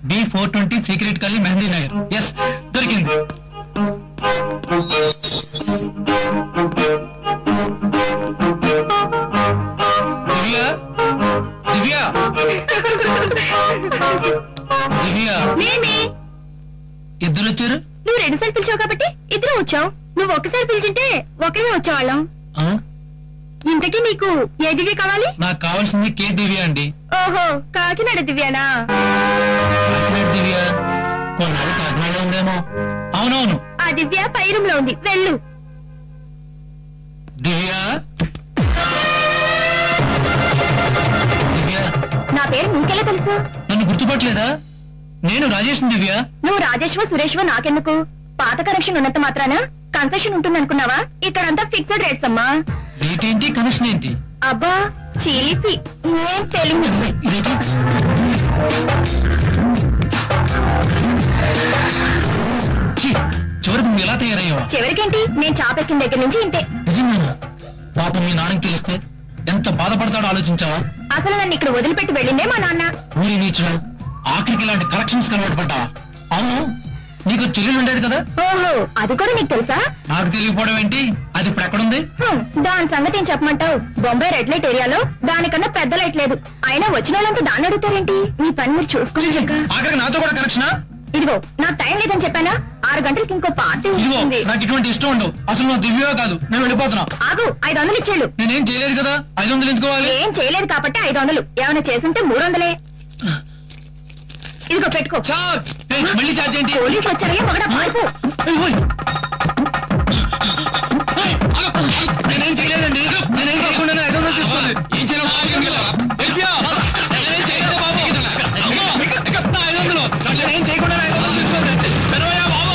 B four twenty secret కల్లి Mehndi Nagar yes దొరికింది దివ్య దివ్య దివ్య నేనే ఇద్దరు వచ్చారు నువ్వు రెండు సార్లు పిలిచావు కాబట్టి ఇద్దరు వచ్చావు నువ్వు ఒకసారి పిలిచింటే ఒకరే వచ్చేవాళ్ళం ఆ? ఇంతకీ నీకు ఏ దివ్య కావాలి నాకు కావాల్సింది కే దివ్య అండి ఓహో కాకినాడ దివ్యానా కాకినాడ దివ్య కొన్నాళ్ళు కాకినాడ ఉండేమో అవునవును ఆ దివ్య పై రూమ్ లో ఉంది వెళ్ళు దివ్య దివ్య నా పేరు నీకెలా తెలుసు నన్ను గుర్తుపట్టలేదా నేను రాజేష్ దివ్య నువ్వు రాజేశ్వ సురేష్వ నాకెందుకు పాత కనెక్షన్ ఉన్నంత మాత్రాన కన్సెషన్ ఉంటుందనుకున్నావా ఇక్కడంతా ఫిక్స్డ్ రేట్స్ అమ్మా రేట్ ఏంటి కమిషన్ ఏంటి అబ్బా చీలిపి ఏం తెలియదు ఇదేంటి? ఛీ, చివరికి నువ్వు ఎలా తయారయ్యావా చివరికేంటి నేను చాపెక్కిన దగ్గర నుంచి ఇంతే నిజమేనా పాపం మీ నాన్నకి తెలిస్తే ఎంత బాధపడతాడో ఆలోచించావా అసలు నన్ను ఇక్కడ వదిలిపెట్టి వెళ్ళిందే మా నాన్న ఊరి నీచుడు ఆఖరికి ఇలాంటి కలెక్షన్స్ కలవాటు పడ్డావా అవును నీకు చెల్లెలు ఉండేది కదా ఓహో అది కూడా నీకు తెలుసా నాకు తెలియకపోవడం ఏంటి అది ఇప్పుడు ఎక్కడుంది హ్మ్, దాని సంగతి ఏం చెప్పమంటావు బొంబాయి రెడ్ లైట్ ఏరియాలో దానికన్నా పెద్ద లైట్ లేదు అయినా వచ్చిన వాళ్ళంతా దాన్ని అడుగుతారేంటి మీ పని మీరు చూసుకుని చెక్క ఆఖరికి నాతో కూడా కనెక్షనా ఇదిగో నాకు టైం లేదని చెప్పానా ఆరు గంటలకి ఇంకో పార్టీ ఇదిగో వస్తుంది నాకు ఇటువంటి ఇష్టం ఉండవు అసలు నువ్వు దివ్యో కాదు నేను వెళ్ళిపోతున్నా ఆగు ఐదు వందలు ఇచ్చేళ్ళు నేనేం చేయలేదు కదా ఐదు వందలు ఎంచుకోవాలి ఏం చేయలేదు కాబట్టి ఐదు వందలు ఏమైనా చేసుంటే మూడు వందలే ఇదిగో పెట్టుకో చార్ ఏయ్, మళ్ళీ చార్జ్ ఏంటి పోలీసులు వచ్చారయ్యా మగడా పారిపో ఏయ్, ఓయ్. ఏయ్, ఆగు, ఆగు. నేనేం చేయలేదండి నేనేం చేయకుండా ఐదు వందలు తీసుకోండి ఏం చేయలేదు నేనేం చేయలేదు బాబు అమ్మో, నా ఐదు వందలు నేనేం చేయకుండా ఐదు వందలు తీసుకోండి తెరవయ్యా బాబు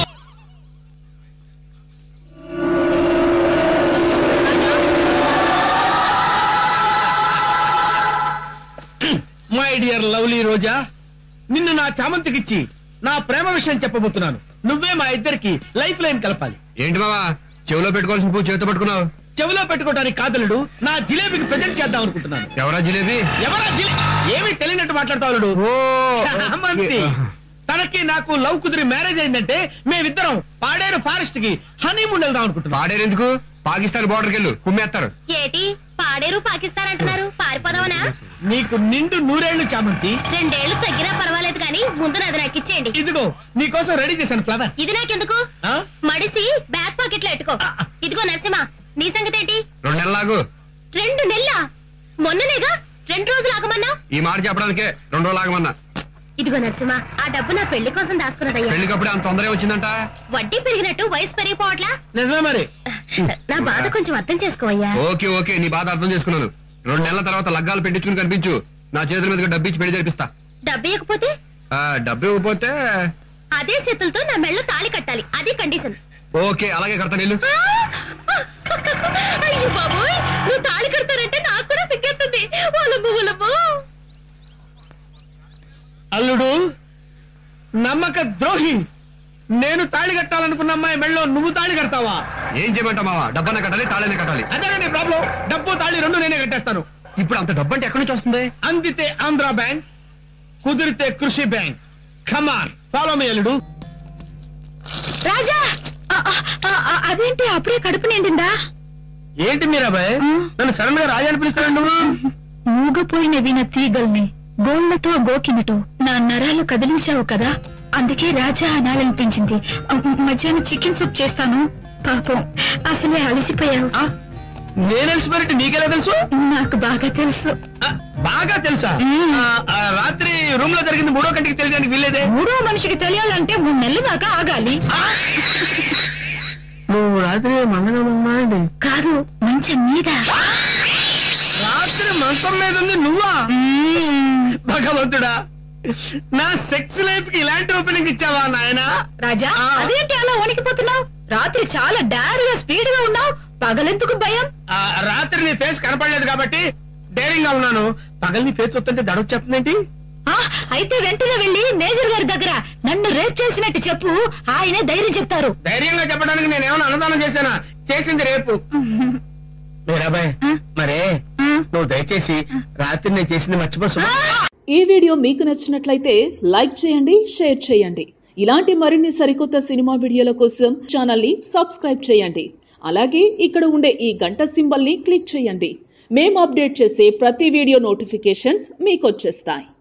మై డియర్ లవ్లీ రోజా నిన్ను నా చామంతికిచ్చి నా ప్రేమ విషయం చెప్పబోతున్నాను నువ్వే మా ఇద్దరికి లైఫ్ లైన్ కలపాలి ఏంటి మావా చెవిలో పెట్టుకోవాల్సిన పువ్వు చేతితో పట్టుకున్నావు చెవిలో పెట్టుకోవడానికి కాదలుడు నా జిలేబీకి ప్రజెంట్ చేద్దాం అనుకుంటున్నాను ఎవరా జిలేబీ ఎవరా జిలే ఏమీ తెలియనట్టు మాట్లాడతావులుడు చామంతి తనకి నాకు లవ్ కుదిరి మ్యారేజ్ అయిందంటే మేమిద్దరం పాడేరు ఫారెస్ట్ కి హనీమూన్ వెళ్దాం అనుకుంటున్నాం పాడేరెందుకు పాకిస్తాన్ బోర్డర్కి వెళ్ళు కుమ్మేస్తారు ఏటి పాడేరు పాకిస్తాన్ అంటున్నారు పారిపోదావనా నీకు నిండు నూరేళ్లు చామంతి రెండేళ్లు తగ్గినా పర్వాలేదు కానీ ముందు నాది నాకు ఇచ్చేయండి ఇదిగో నీకోసం రెడీ చేశాను ఫ్లవర్ ఇది నాకెందుకు ఆ? మడిసి బ్యాక్ పాకెట్ లో ఎట్టుకో ఇదిగో నరసింహ నీ సంగతి ఏంటి రెండు నెలలాగు రెండు నెలల మొన్ననేగా రెండు రోజులు ఆగమన్నావు ఈ మాట చెప్పడానికే రెండు రోజులు ఆగమన్నా ఇదిగో నరసింహ ఆ డబ్బు నా పెళ్లి కోసం దాచుకున్నదయ్యా పెళ్లికప్పుడే అంత తొందరగా వచ్చిందంట వడ్డీ పెరిగినట్టు వయసు పెరిగిపోవట్లా నిజమే మరి నా బాధ కొంచెం అర్థం చేసుకోవయ్యా ఓకే ఓకే నీ బాధ అర్థం చేసుకున్నాను రెండు నెలల తర్వాత లగ్గాలు పెట్టించుకుని కనిపించు నా చేతుల మీదుగా డబ్బు ఇచ్చి పెళ్లి జరిపిస్తా డబ్బు ఇవ్వకపోతే ఆ, డబ్బు ఇవ్వకపోతే అదే చేతులతో నా మెళ్ళో తాళి కట్టాలి అది కండిషన్ ఓకే అలాగే కడతా నీళ్ళు అయ్యో బాబోయ్ నువ్వు తాళి కడతానంటే నాకు కూడా సిగ్గెత్తుంది వాళ్ళమ్మ వాళ్ళమ్మ అల్లుడు నమ్మక ద్రోహి నేను తాళి కట్టాలనుకున్న అమ్మాయి మెళ్ళో నువ్వు తాళి కడతావా ఏం చేయమంటావు మావా డబ్బన్నా కట్టాలి తాళైనా కట్టాలి అదే నీ ప్రాబ్లం డబ్బు తాళి రెండు నేనే కట్టేస్తాను ఇప్పుడు అంత డబ్బు అంటే ఎక్కడి నుంచి వస్తుంది అందితే ఆంధ్ర బ్యాంక్ కుదిరితే కృషి బ్యాంక్ ఖమాన్ ఫాలో మీ అల్లుడు రాజా ఆ, ఆ, ఆ, ఆ, అదేంటి అప్పుడే కడుపు నిండిందా ఏంటి మీరాబాయ్ నన్ను సడన్ గా రాజా అని పిలుస్తాను నువ్వు మూగపోయిన విన తీగల్ని గోళ్లతో గోకినట్టు నా నరాలు కదిలించావు కదా అందుకే రాజా అనాలనిపించింది ఆ, మధ్యాహ్నం చికెన్ సూప్ చేస్తాను పాపం అసలే అలసిపోయావు ఆ, నేను ఎలిసిపోయినట్టు నీకెలా తెలుసు నాకు బాగా తెలుసు ఆ, బాగా తెలుసా ఆ, ఆ, రాత్రి రూమ్ లో జరిగింది మూడో కంటికి తెలియడానికి వీల్లేదే మూడో మనిషికి తెలియాలంటే మూడు నెలల దాకా ఆగాలి నువ్వు రాత్రి మంగళం కాదు మంచం మీద రాత్రి మంచం మీద ఉంది నువ్వా భగవంతుడా నా సెక్స్ లైఫ్ కి ఇలాంటి ఓపెనింగ్ ఇచ్చావా నాయనా రాజా ఆ. అదేంటి అలా వణికిపోతున్నావు రాత్రి చాలా డారుగా స్పీడ్ గా ఉన్నావు పగలెందుకు భయం ఆ, రాత్రి నీ ఫేస్ కనపడలేదు కాబట్టి డేరింగ్ గా ఉన్నాను పగలు నీ ఫేస్ చూస్తుంటే దడొచ్చేస్తుందేంటి ఆ, అయితే వెంటనే వెళ్ళి మేజర్ గారి దగ్గర నన్ను రేప్ చేసినట్టు చెప్పు ఆయనే ధైర్యం చెప్తారు ధైర్యంగా చెప్పడానికి నేను ఏమైనా అన్నదానం చేశానా చేసింది రేపు మీరాబాయ్ మరే నువ్వు దయచేసి రాత్రి నేను చేసింది మర్చిపో సుమా. ఈ వీడియో మీకు నచ్చినట్లయితే లైక్ చేయండి షేర్ చేయండి ఇలాంటి మరిన్ని సరికొత్త సినిమా వీడియోల కోసం ఛానల్ని సబ్స్క్రైబ్ చేయండి అలాగే ఇక్కడ ఉండే ఈ గంట సింబల్ని క్లిక్ చేయండి మేము అప్డేట్ చేసే ప్రతి వీడియో నోటిఫికేషన్స్ మీకు వచ్చేస్తాయి